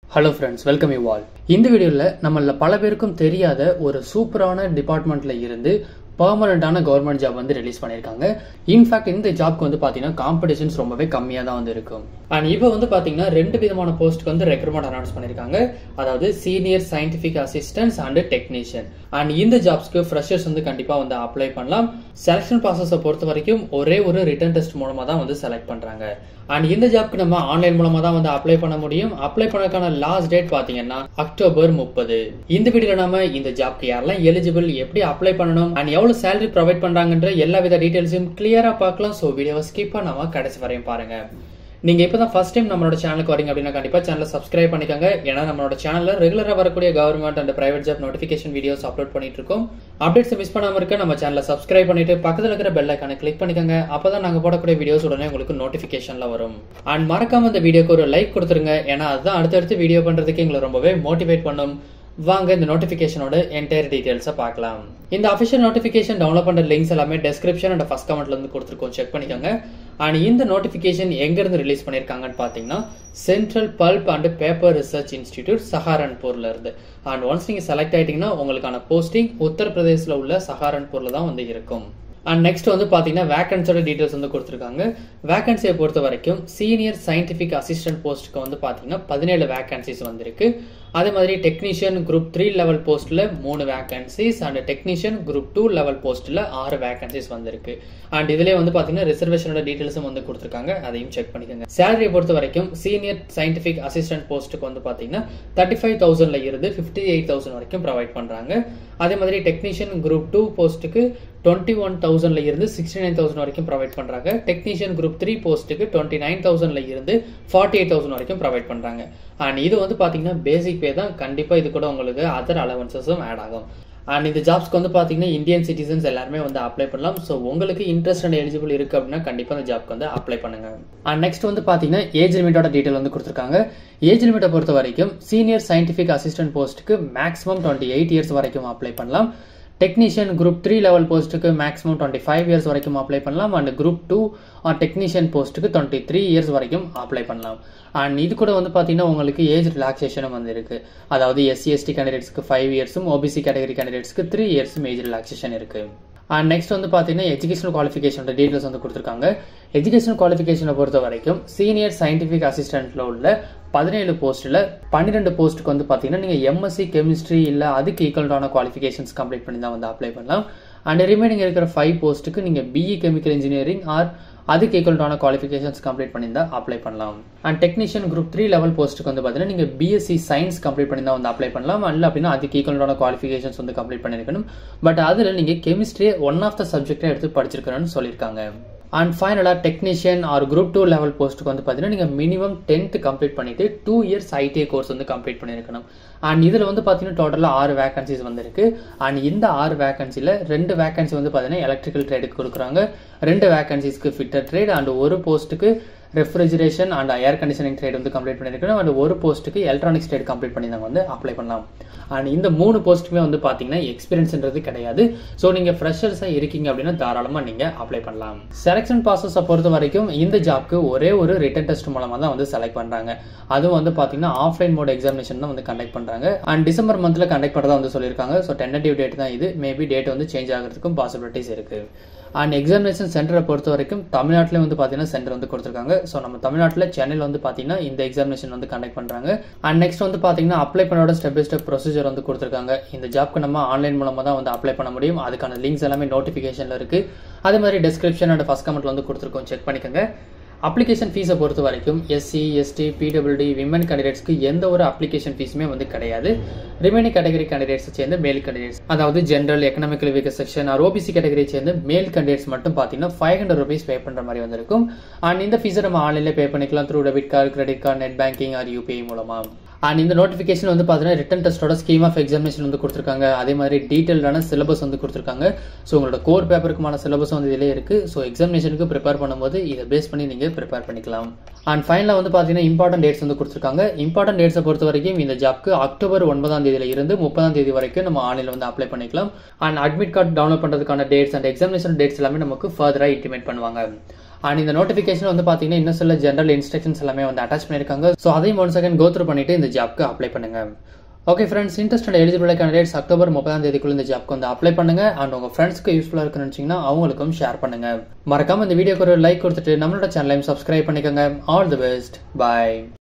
hello friends welcome you all இந்த வீடியோவில் நம்மள பல பேருக்கும் தெரியாத ஒரு சூப்பரான டிபார்ட்மெண்ட்ல இருந்து பர்மனண்டான கவர்மெண்ட் ஜாப் வந்து ரிலீஸ் பண்ணியிருக்காங்க இன்ஃபேக்ட் இந்த ஜாப்க்கு வந்து பார்த்தீங்கன்னா காம்படிஷன்ஸ் ரொம்பவே கம்மியாக தான் வந்து இருக்கும் அண்ட் இப்போ வந்து பார்த்தீங்கன்னா ரெண்டு விதமான போஸ்ட்க்கு வந்து ரெக்ரூட்மெண்ட் அனௌன்ஸ் பண்ணியிருக்காங்க அதாவது senior scientific assistance and technician and இந்த ஜாப்ஸ்க்கு ஃப்ரெஷர்ஸ் வந்து கண்டிப்பாக வந்து அப்ளை பண்ணலாம் செலெக்ஷன் ப்ராசஸை பொறுத்த வரைக்கும் ஒரே ஒரு ரிட்டன் டெஸ்ட் மூலமாக தான் வந்து செலக்ட் பண்ணுறாங்க அண்ட் இந்த ஜாப்க்கு நம்ம ஆன்லைன் மூலமா தான் வந்து அப்ளை பண்ண முடியும் அப்ளை பண்ணக்கான லாஸ்ட் டேட் பாத்தீங்கன்னா அக்டோபர் முப்பது இந்த வீடியோல நாம இந்த ஜாப்க்கு யாரெல்லாம் எலிஜிபிள் எப்படி அப்ளை பண்ணணும் அண்ட் எவ்வளவு சேலரி ப்ரொவைட் பண்றாங்கன்ற எல்லா வித டீடைல்ஸையும் கிளியரா பார்க்கலாம் ஸோ வீடியோவை ஸ்கிப் பண்ணாம கடைசி வரையும் பாருங்க நீங்க இப்பதான் ஃபர்ஸ்ட் டைம் நம்மளோட சேனலுக்கு வரீங்க அப்படின்னா கண்டிப்பா சேனலை சப்ஸ்கிரைப் பண்ணிக்கோங்க ஏன்னா நம்மளோட சேனல்ல ரெகுலரா வரக்கூடிய government and private job notification videos upload பண்ணிட்டு இருக்கோம் அப்டேட்ஸ் மிஸ் பண்ணாம இருக்க நம்ம சேனலை சப்ஸ்கிரைப் பண்ணிட்டு பக்கத்துல இருக்கிற பெல் ஐக்கானை கிளிக் பண்ணிக்கோங்க அப்பதான் நாங்க போடக்கூடிய வீடியோஸ் உடனே உங்களுக்கு நோட்டிபிகேஷன்ல வரும் அண்ட் மறக்காம இந்த வீடியோக்கு ஒரு லைக் கொடுத்துருங்க ஏன்னா அதுதான் அடுத்தடுத்து வீடியோ பண்றதுக்கு எங்களை ரொம்பவே மோட்டிவேட் பண்ணும் வாங்க இந்த நோட்டிஃபிகேஷனோட என்டையர் டீடைல்ஸை பார்க்கலாம் இந்த அஃபிஷியல் நோட்டிஃபிகேஷன் டவுன்லோட் பண்ணுற லிங்க்ஸ் எல்லாமே டெஸ்கிரிப்ஷன் அண்ட் ஃபஸ்ட் கமெண்ட்ல இருந்து கொடுத்துருக்கோம் செக் பண்ணிக்கோங்க அண்ட் இந்த நோட்டிஃபிகேஷன் எங்கேருந்து ரிலீஸ் பண்ணியிருக்காங்கன்னு பார்த்தீங்கன்னா central pulp and paper research institute சஹாரன்பூர்ல இருந்து அண்ட் ஒன்ஸ் நீங்கள் செலக்ட் ஆயிட்டீங்கன்னா உங்களுக்கான போஸ்டிங் உத்தரப்பிரதேசில் உள்ள சஹாரன்பூர்ல தான் வந்து இருக்கும் அண்ட் நெக்ஸ்ட் வந்து பார்த்தீங்கன்னா வேகன்ஸோட டீட்டெயில்ஸ் வந்து கொடுத்துருக்காங்க வேகன்சியை பொறுத்த வரைக்கும் சீனியர் சயின்டிஃபிக் அசிஸ்டன்ட் போஸ்ட்டுக்கு வந்து பார்த்தீங்கன்னா பதினேழு வேகன்சிஸ் வந்திருக்கு அதே மாதிரி டெக்னீஷியன் குரூப் த்ரீ லெவல் போஸ்ட்டில் மூணு vacancies and technician group two level போஸ்ட்டில் ஆறு வேகன்சிஸ் வந்திருக்கு அண்ட் இதுலேயே வந்து பார்த்தீங்கன்னா ரிசர்வேஷனோட டீட்டெயில்ஸும் வந்து கொடுத்துருக்காங்க அதையும் செக் பண்ணிக்கோங்க சேலரியை பொறுத்த வரைக்கும் சீனியர் சயின்டிஃபிக் அசிஸ்டன்ட் போஸ்ட்டுக்கு வந்து பார்த்தீங்கன்னா தேர்ட்டி ஃபைவ் தௌசண்ட்ல இருந்து ஃபிஃப்டி எயிட் தௌசண்ட் வரைக்கும் ப்ரொவைட் பண்ணுறாங்க அதே மாதிரி டெக்னீஷியன் குரூப் டூ போஸ்ட்டுக்கு டுவெண்ட்டி ஒன் தௌசண்ட்ல இருந்து சிக்ஸ்டி நைன் தௌசண்ட் வரைக்கும் ப்ரொவைட் பண்றாங்க டெக்னீஷியன் குரூப் த்ரீ போஸ்ட்டுக்கு டுவெண்ட்டி நைன் தௌசண்ட்ல இருந்து ஃபார்ட்டி எயிட் தௌசண்ட் வரைக்கும் ப்ரொவைட் பண்றாங்க அண்ட் இது வந்து பாத்தீங்கன்னா பேசிக் பே தான் கண்டிப்பா இது கூட உங்களுக்கு அதர் அலவன்சஸும் ஆட் ஆகும் அண்ட் இந்த ஜாப்ஸ்க்கு வந்து பார்த்தீங்கன்னா இந்தியன் சிட்டிசன்ஸ் எல்லாருமே வந்து அப்ளை பண்ணலாம் ஸோ உங்களுக்கு இன்ட்ரெஸ்ட் அண்ட் எலிஜிபிள் இருக்கு அப்படின்னா கண்டிப்பாக அந்த ஜாப்க்கு வந்து அப்ளை பண்ணுங்க அண்ட் நெக்ஸ்ட் வந்து பார்த்தீங்கன்னா ஏஜ் லிமிட்டோட டீட்டெயில் வந்து கொடுத்துருக்காங்க ஏஜ் லிமிட்டை பொறுத்த வரைக்கும் சீனியர் சயின்டிஃபிக் அசிஸ்டன்ட் போஸ்ட்டுக்கு மேக்ஸிமம் டுவெண்ட்டி எயிட் இயர்ஸ் வரைக்கும் அப்ளை பண்ணலாம் டெக்னீஷியன் குரூப் த்ரீ லெவல் போஸ்ட்டுக்கு மேக்ஸிமம் டுவெண்ட்டி ஃபைவ் இயர்ஸ் வரைக்கும் அப்ளை பண்ணலாம் and group two or technician போஸ்ட்டுக்கு டுவெண்ட்டி த்ரீ இயர்ஸ் வரைக்கும் அப்ளை பண்ணலாம் அண்ட் இது கூட வந்து பார்த்தீங்கன்னா உங்களுக்கு ஏஜ் ரிலாக்ஸேஷனும் வந்து இருக்கு அதாவது எஸ்சி எஸ்டி கேண்டிடேட்ஸ்க்கு ஃபைவ் இயர்ஸும் ஓபிசி கேட்டகரி கேண்டிடேட்ஸ்க்கு த்ரீ இயர்ஸும் ஏஜ் ரிலாக்ஸேஷன் இருக்கு அண்ட் நெக்ஸ்ட் வந்து பார்த்தீங்கன்னா எஜுகேஷனல் குவாலிஃபிகேஷனோட டீட்டெயில்ஸ் வந்து கொடுத்துருக்காங்க எஜுகேஷனல் குவாலிஃபிகேஷனை பொறுத்த வரைக்கும் சீனியர் சயின்டிஃபிக் அசிஸ்டன்ட்ல உள்ள பதினேழு போஸ்ட்டில் பன்னிரெண்டு போஸ்ட்டுக்கு வந்து பார்த்தீங்கன்னா நீங்கள் எம்எஸ்சி கெமிஸ்ட்ரி இல்லை அதுக்கு ஈக்குவலான குவாலிஃபிகேஷன்ஸ் கம்ப்ளீட் பண்ணி தான் வந்து அப்ளை பண்ணலாம் அண்ட் ரிமைனிங் இருக்கிற ஃபைவ் போஸ்ட்டுக்கு நீங்கள் பிஇ கெமிக்கல் இன்ஜினியரிங் ஆர் அதுக்கு ஈக்குவலான குவாலிஃபிகேஷன்ஸ் கம்ப்ளீட் பண்ணியிருந்தா அப்ளை பண்ணலாம் and technician group three level போஸ்ட்டுக்கு வந்து பார்த்தீங்கன்னா நீங்கள் பிஎஸ்சி சயின்ஸ் கம்ப்ளீட் பண்ணி தான் வந்து அப்ளை பண்ணலாம் அல்ல அப்படின்னா அதுக்கு ஈக்குவலான குவாலிஃபிகேஷன்ஸ் வந்து கம்ப்ளீட் பண்ணியிருக்கணும் பட் அதில் நீங்கள் கெமிஸ்ட்ரியை ஒன் ஆஃப் த சப்ஜெக்டை எடுத்து படிச்சிருக்கணும்னு சொல்லியிருக்காங்க அண்ட் ஃபைனலாக technician or group two level போஸ்ட்டுக்கு வந்து பார்த்தீங்கன்னா நீங்கள் மினிமம் டென்த் கம்ப்ளீட் பண்ணிட்டு டூ இயர்ஸ் ஐடிஐ கோர்ஸ் வந்து கம்ப்ளீட் பண்ணியிருக்கணும் அண்ட் இதில் வந்து பார்த்தீங்கன்னா டோட்டலாக ஆறு வேகன்சிஸ் வந்திருக்கு அண்ட் இந்த ஆறு வேகன்சியில் ரெண்டு வேகன்சி வந்து பார்த்தீங்கன்னா எலக்ட்ரிக்கல் ட்ரேடுக்கு கொடுக்குறாங்க ரெண்டு வேகன்சிஸ்க்கு ஃபிட்டர் ட்ரேட் அண்ட் ஒரு போஸ்ட்டுக்கு refrigeration and air conditioning trade வந்து கம்ப்ளீட் பண்ணியிருக்கணும் அண்ட் ஒரு போஸ்ட்டுக்கு எலக்ட்ரானிக்ஸ் ட்ரேட் கம்ப்ளீட் பண்ணி நாங்கள் வந்து அப்ளை பண்ணலாம் அண்ட் இந்த மூணு போஸ்ட்டுமே வந்து பார்த்தீங்கன்னா எக்ஸ்பீரியன்ஸ்ன்றது கிடையாது ஸோ நீங்கள் ஃப்ரெஷர்ஸாக இருக்கீங்க அப்படின்னா தாராளமாக நீங்கள் அப்ளை பண்ணலாம் செலெக்ஷன் ப்ராசஸை பொறுத்த வரைக்கும் இந்த ஜாப்க்கு ஒரே ஒரு ரிட்டன் டெஸ்ட் மூலமாக தான் வந்து செலக்ட் பண்ணுறாங்க அதுவும் வந்து பார்த்தீங்கன்னா ஆஃப்லைன் மோட் எக்ஸாமினேஷன் தான் வந்து கண்டக்ட் பண்ணுறாங்க அண்ட் டிசம்பர் மந்தில் கண்டக்ட் பண்ணுறதா வந்து சொல்லியிருக்காங்க ஸோ டென்டேட்டிவ் டேட் தான் இது மேபி டேட் வந்து சேஞ்ச் ஆகிறதுக்கும் பாசிபிலிட்டிஸ் இருக்குது அண்ட் எக்ஸாமினேஷன் சென்டரை பொறுத்த வரைக்கும் தமிழ்நாட்டிலே வந்து பார்த்தீங்கன்னா சென்டர் வந்து கொடுத்துருக்காங்க ஸோ நம்ம தமிழ்நாட்டில் சென்னையில் வந்து பார்த்தீங்கன்னா இந்த எக்ஸாமினேஷன் வந்து கண்டக்ட் பண்ணுறாங்க அண்ட் நெக்ஸ்ட் வந்து பார்த்தீங்கன்னா அப்ளை பண்ணோட ஸ்டெப் பை ஸ்டெப் ப்ரொசீஜர் வந்து கொடுத்துருக்காங்க இந்த ஜாப்க்கு நம்ம ஆன்லைன் மூலமாக தான் வந்து அப்ளை பண்ண முடியும் அதுக்கான லிங்க்ஸ் எல்லாமே நோட்டிஃபிகேஷனில் இருக்குது அதே மாதிரி டிஸ்கிரிப்ஷன் அண்ட் ஃபஸ்ட் கமெண்ட்ல வந்து கொடுத்துருக்கோம் செக் பண்ணிக்கோங்க அப்ளிகேஷன் ஃபீஸை பொறுத்த வரைக்கும் எஸ்சி எஸ்டி பிடபிள்டி விமன் கேண்டிடேட்ஸ்க்கு எந்த ஒரு அப்ளிகேஷன் ஃபீஸுமே வந்து கிடையாது ரிமைனிங் கேட்டகரி கேண்டிடேட்ஸ் சேர்ந்து மேல் கேண்டிடேட்ஸ் அதாவது general economical weaker section or OBC category சேர்ந்து மேல் கேண்டிடேட்ஸ் மட்டும் பார்த்தீங்கன்னா ஃபைவ் ஹண்ட்ரட் ருபீஸ் பே பண்ணுற மாதிரி வந்திருக்கும் அண்ட் இந்த ஃபீஸை நம்ம ஆன்லைனில் பே பண்ணிக்கலாம் through debit card credit card net banking or UPI மூலமாக அண்ட் இந்த நோட்டிஃபிகேஷன் வந்து பார்த்தீங்கன்னா ரிட்டன் டெஸ்ட்டோட ஸ்கீம் ஆஃப் எக்ஸாமினேஷன் வந்து கொடுத்துருக்காங்க அதே மாதிரி டீட்டெயில்டான சிலபஸ் வந்து கொடுத்துருக்காங்க ஸோ உங்களோட கோர் பேப்பருக்குமான சிலபஸ் வந்து இதிலே இருக்குது ஸோ எக்ஸாமினேஷனுக்கு ப்ரிப்பேர் பண்ணும்போது இதை பேஸ் பண்ணி நீங்கள் ப்ரிப்பேர் பண்ணிக்கலாம் அண்ட் ஃபைனலாக வந்து பார்த்தீங்கன்னா இம்பார்ட்டன்ட் டேட்ஸ் வந்து கொடுத்துருக்காங்க இம்பார்ட்டன்ட் டேட்ஸை பொறுத்த வரைக்கும் இந்த ஜாப்க்கு அக்டோபர் ஒன்பதாம் தேதியில இருந்து முப்பதாம் தேதி வரைக்கும் நம்ம ஆன்லைனில் வந்து அப்ளை பண்ணிக்கலாம் அண்ட் அட்மிட் கார்டு டவுன்லோட் பண்ணுறதுக்கான டேட்ஸ் அண்ட் எக்ஸாமினேஷன் டேட்ஸ் எல்லாமே நமக்கு ஃபர்தராக இன்டிமேட் பண்ணுவாங்க அண்ட் இந்த நோட்டிஃபிகேஷன் வந்து பார்த்தீங்கன்னா இன்னும் சில ஜென்ரல் இன்ஸ்ட்ரக்ஷன்ஸ் எல்லாமே வந்து அட்டாச் பண்ணியிருக்காங்க ஸோ அதையும் ஒன் செகண்ட் கோத்ரூ பண்ணிட்டு இந்த ஜாப்க்கு அப்ளை பண்ணுங்க okay friends interest and eligible candidates October முப்பதாம் தேதிக்குள்ள இந்த ஜாப்க்கு வந்து அப்ளை பண்ணுங்க அண்ட் உங்க ஃப்ரெண்ட்ஸ்க்கு யூஸ்ஃபுல்லாக இருக்குன்னு நினச்சிங்கன்னா அவங்களுக்கும் ஷேர் பண்ணுங்க மறக்காம இந்த வீடியோக்கு ஒரு லைக் கொடுத்துட்டு நம்மளோட சேனலையும் சப்ஸ்கிரைப் பண்ணிக்கோங்க ஆல் தி பெஸ்ட் பாய்